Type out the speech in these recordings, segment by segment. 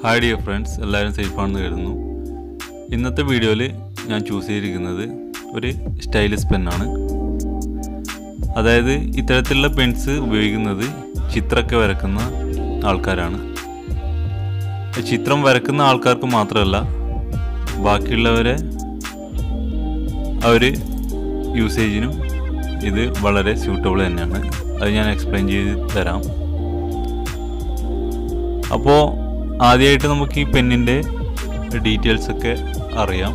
hi dear friends എല്ലാവരും സേഫാണെന്ന് കരുതുന്നു ഇന്നത്തെ വീഡിയോയിൽ ഞാൻ ചൂസ് ചെയ്തിരിക്കുന്നത് ഒരു സ്റ്റൈലിസ് പെന്നാണ് അതായത് ഇത്തരത്തിലുള്ള പെൻസ് ഉപയോഗിക്കുന്നത് ചിത്രമൊക്കെ വരക്കുന്ന ആൾക്കാരാണ് ചിത്രം വരക്കുന്ന ആൾക്കാർക്ക് മാത്രമല്ല ബാക്കിയുള്ളവരെ അവർ യൂസേജിനും ഇത് വളരെ സ്യൂട്ടബിൾ തന്നെയാണ് അത് ഞാൻ എക്സ്പ്ലെയിൻ ചെയ്ത് തരാം അപ്പോൾ ആദ്യമായിട്ട് നമുക്ക് ഈ പെന്നിൻ്റെ ഡീറ്റെയിൽസ് ഒക്കെ അറിയാം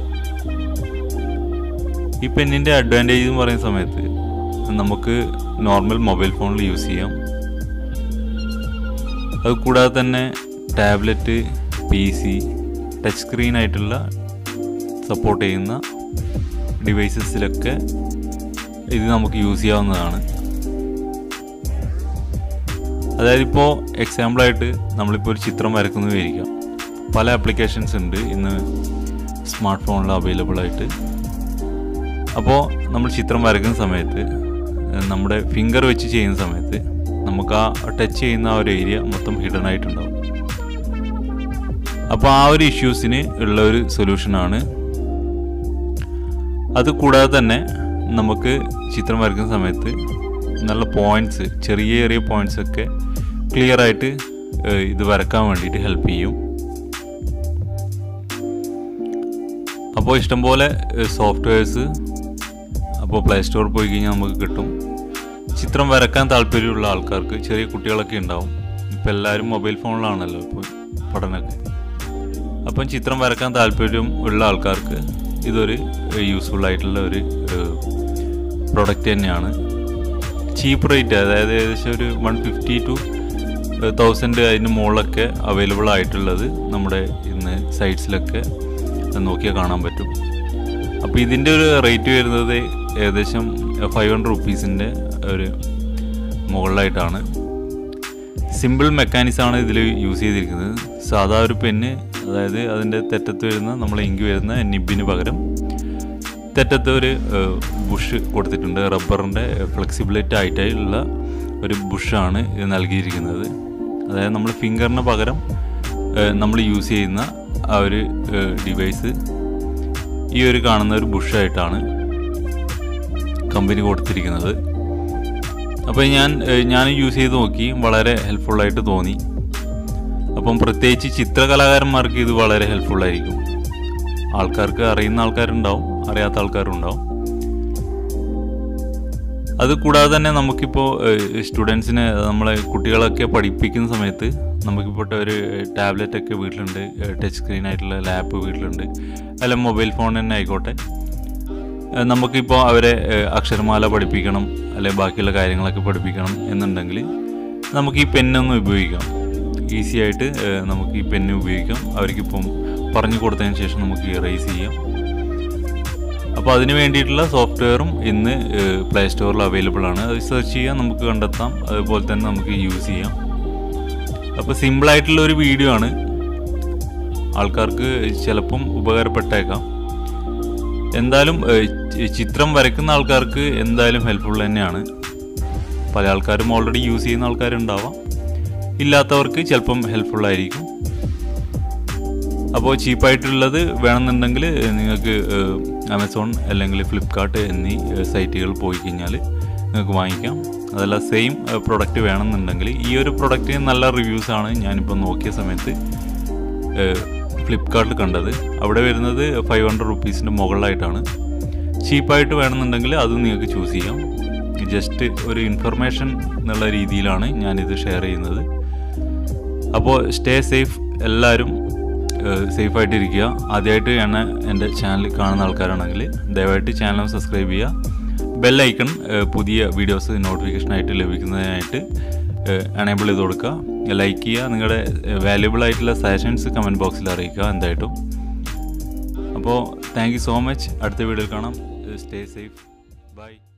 ഈ പെന്നിൻ്റെ അഡ്വാൻറ്റേജ് എന്ന് പറയുന്ന സമയത്ത് നമുക്ക് നോർമൽ മൊബൈൽ ഫോണിൽ യൂസ് ചെയ്യാം അത് കൂടാതെ തന്നെ ടാബ്ലറ്റ് പി സി ടച്ച് സ്ക്രീൻ ആയിട്ടുള്ള സപ്പോർട്ട് ചെയ്യുന്ന ഡിവൈസസിലൊക്കെ ഇത് നമുക്ക് യൂസ് ചെയ്യാവുന്നതാണ് അതായത് ഇപ്പോൾ എക്സാമ്പിളായിട്ട് നമ്മളിപ്പോൾ ഒരു ചിത്രം വരക്കുന്നു വിചാരിക്കാം പല ആപ്ലിക്കേഷൻസ് ഉണ്ട് ഇന്ന് സ്മാർട്ട് ഫോണിൽ അവൈലബിൾ ആയിട്ട് അപ്പോൾ നമ്മൾ ചിത്രം വരയ്ക്കുന്ന സമയത്ത് നമ്മുടെ ഫിംഗർ വെച്ച് ചെയ്യുന്ന സമയത്ത് നമുക്ക് ആ ടച്ച് ചെയ്യുന്ന ആ ഒരു ഏരിയ മൊത്തം ഹിഡൻ ആയിട്ടുണ്ടാവും അപ്പോൾ ആ ഒരു ഇഷ്യൂസിന് ഉള്ള ഒരു സൊല്യൂഷനാണ് അത് കൂടാതെ തന്നെ നമുക്ക് ചിത്രം വരയ്ക്കുന്ന സമയത്ത് നല്ല പോയിന്റ്സ് ചെറിയ ചെറിയ പോയിന്റ്സ് ഒക്കെ ക്ലിയർ ആയിട്ട് ഇത് വരക്കാൻ വേണ്ടിയിട്ട് ഹെൽപ്പ് ചെയ്യും അപ്പോൾ ഇഷ്ടംപോലെ സോഫ്റ്റ്വെയർസ് അപ്പോൾ പ്ലേ സ്റ്റോറിൽ പോയി കഴിഞ്ഞാൽ നമുക്ക് കിട്ടും ചിത്രം വരക്കാൻ താല്പര്യമുള്ള ആൾക്കാർക്ക് ചെറിയ കുട്ടികളൊക്കെ ഉണ്ടാവും ഇപ്പം എല്ലാവരും മൊബൈൽ ഫോണിലാണല്ലോ ഇപ്പോൾ പഠനമൊക്കെ അപ്പം ചിത്രം വരക്കാൻ താല്പര്യം ഉള്ള ആൾക്കാർക്ക് ഇതൊരു യൂസ്ഫുൾ ആയിട്ടുള്ള ഒരു പ്രൊഡക്റ്റ് തന്നെയാണ് ചീപ്പ് റേറ്റ് അതായത് ഏകദേശം ഒരു വൺ ഫിഫ്റ്റി ടു തൗസൻഡ് അതിന് മുകളിലൊക്കെ അവൈലബിൾ ആയിട്ടുള്ളത് നമ്മുടെ ഇന്ന് സൈറ്റ്സിലൊക്കെ നോക്കിയാൽ കാണാൻ പറ്റും അപ്പോൾ ഇതിൻ്റെ ഒരു റേറ്റ് വരുന്നത് ഏകദേശം ഫൈവ് ഹൺഡ്രഡ് റുപ്പീസിൻ്റെ ഒരു മുകളിലായിട്ടാണ് സിമ്പിൾ മെക്കാനിക്സ് ആണ് ഇതിൽ യൂസ് ചെയ്തിരിക്കുന്നത് സാധാ ഒരു പെന്ന് അതായത് അതിൻ്റെ തെറ്റത്ത് വരുന്ന നമ്മളെ ഇങ്ക് വരുന്ന നിബിന് പകരം തെറ്റത്ത് ഒരു ബുഷ് കൊടുത്തിട്ടുണ്ട് റബ്ബറിൻ്റെ ഫ്ലെക്സിബിലിറ്റി ആയിട്ടുള്ള ഒരു ബുഷാണ് ഇത് നൽകിയിരിക്കുന്നത് അതായത് നമ്മൾ ഫിംഗറിന് പകരം നമ്മൾ യൂസ് ചെയ്യുന്ന ആ ഒരു ഡിവൈസ് ഈ ഒരു കാണുന്ന ഒരു ബുഷായിട്ടാണ് കമ്പനി കൊടുത്തിരിക്കുന്നത് അപ്പോൾ ഞാൻ ഞാൻ യൂസ് ചെയ്ത് നോക്കി വളരെ ഹെൽപ്ഫുള്ളായിട്ട് തോന്നി അപ്പം പ്രത്യേകിച്ച് ചിത്രകലാകാരന്മാർക്ക് ഇത് വളരെ ഹെൽപ്ഫുള്ളായിരിക്കും ആൾക്കാർക്ക് അറിയുന്ന ആൾക്കാരുണ്ടാവും അറിയാത്ത ആൾക്കാരുണ്ടാവും അത് കൂടാതെ തന്നെ നമുക്കിപ്പോൾ സ്റ്റുഡൻസിനെ നമ്മളെ കുട്ടികളൊക്കെ പഠിപ്പിക്കുന്ന സമയത്ത് നമുക്കിപ്പോൾ ഒരു ടാബ്ലറ്റ് ഒക്കെ വീട്ടിലുണ്ട് ടച്ച് സ്ക്രീൻ ആയിട്ടുള്ള ലാപ്പ് വീട്ടിലുണ്ട് അല്ല മൊബൈൽ ഫോൺ തന്നെ ആയിക്കോട്ടെ നമുക്കിപ്പോൾ അവരെ അക്ഷരമാല പഠിപ്പിക്കണം അല്ലെ ബാക്കിയുള്ള കാര്യങ്ങളൊക്കെ പഠിപ്പിക്കണം എന്നുണ്ടെങ്കിൽ നമുക്ക് ഈ പെന്നൊന്നും ഉപയോഗിക്കാം ഈസി ആയിട്ട് നമുക്ക് ഈ പെന്ന് ഉപയോഗിക്കാം അവർക്കിപ്പം പറഞ്ഞു കൊടുത്തതിന് ശേഷം നമുക്ക് ഇറേസ് ചെയ്യാം അപ്പോൾ അതിന് വേണ്ടിയിട്ടുള്ള സോഫ്റ്റ്വെയറും ഇന്ന് പ്ലേ സ്റ്റോറിൽ അവൈലബിൾ ആണ് അത് സെർച്ച് ചെയ്യാൻ നമുക്ക് കണ്ടെത്താം അതുപോലെ തന്നെ നമുക്ക് യൂസ് ചെയ്യാം അപ്പോൾ സിമ്പിളായിട്ടുള്ള ഒരു വീഡിയോ ആണ് ആൾക്കാർക്ക് ചിലപ്പം ഉപകാരപ്പെട്ടേക്കാം എന്തായാലും ചിത്രം വരയ്ക്കുന്ന ആൾക്കാർക്ക് എന്തായാലും ഹെൽപ്ഫുൾ തന്നെയാണ് പല ആൾക്കാരും ഓൾറെഡി യൂസ് ചെയ്യുന്ന ആൾക്കാരുണ്ടാവാം ഇല്ലാത്തവർക്ക് ചിലപ്പം ഹെൽപ്ഫുൾ ആയിരിക്കും അപ്പോൾ ചീപ്പായിട്ടുള്ളത് വേണമെന്നുണ്ടെങ്കിൽ നിങ്ങൾക്ക് ആമസോൺ അല്ലെങ്കിൽ ഫ്ലിപ്കാർട്ട് എന്നീ സൈറ്റുകൾ പോയി കഴിഞ്ഞാൽ നിങ്ങൾക്ക് വാങ്ങിക്കാം അതല്ല സെയിം പ്രൊഡക്റ്റ് വേണമെന്നുണ്ടെങ്കിൽ ഈ ഒരു പ്രൊഡക്റ്റിന് നല്ല റിവ്യൂസാണ് ഞാനിപ്പോൾ നോക്കിയ സമയത്ത് ഫ്ലിപ്കാർട്ടിൽ കണ്ടത് അവിടെ വരുന്നത് ഫൈവ് ഹൺഡ്രഡ് റുപ്പീസിൻ്റെ മുകളിലായിട്ടാണ് ചീപ്പായിട്ട് വേണമെന്നുണ്ടെങ്കിൽ അത് നിങ്ങൾക്ക് ചൂസ് ചെയ്യാം ജസ്റ്റ് ഒരു ഇൻഫർമേഷൻ എന്നുള്ള രീതിയിലാണ് ഞാനിത് ഷെയർ ചെയ്യുന്നത് അപ്പോൾ സ്റ്റേ സേഫ് എല്ലാവരും സേഫായിട്ടിരിക്കുക ആദ്യമായിട്ട് ഞാൻ എൻ്റെ ചാനൽ കാണുന്ന ആൾക്കാരാണെങ്കിൽ ദയവായിട്ട് ചാനൽ സബ്സ്ക്രൈബ് ചെയ്യുക ബെല്ലൈക്കൺ പുതിയ വീഡിയോസ് നോട്ടിഫിക്കേഷനായിട്ട് ലഭിക്കുന്നതിനായിട്ട് എനേബിൾ ചെയ്ത് കൊടുക്കുക ലൈക്ക് ചെയ്യുക നിങ്ങളുടെ വാല്യുബിൾ ആയിട്ടുള്ള സജഷൻസ് കമൻറ്റ് ബോക്സിൽ അറിയിക്കുക എന്തായിട്ടും അപ്പോൾ താങ്ക് യു സോ മച്ച് അടുത്ത വീഡിയോയിൽ കാണാം സ്റ്റേ സേഫ് ബൈ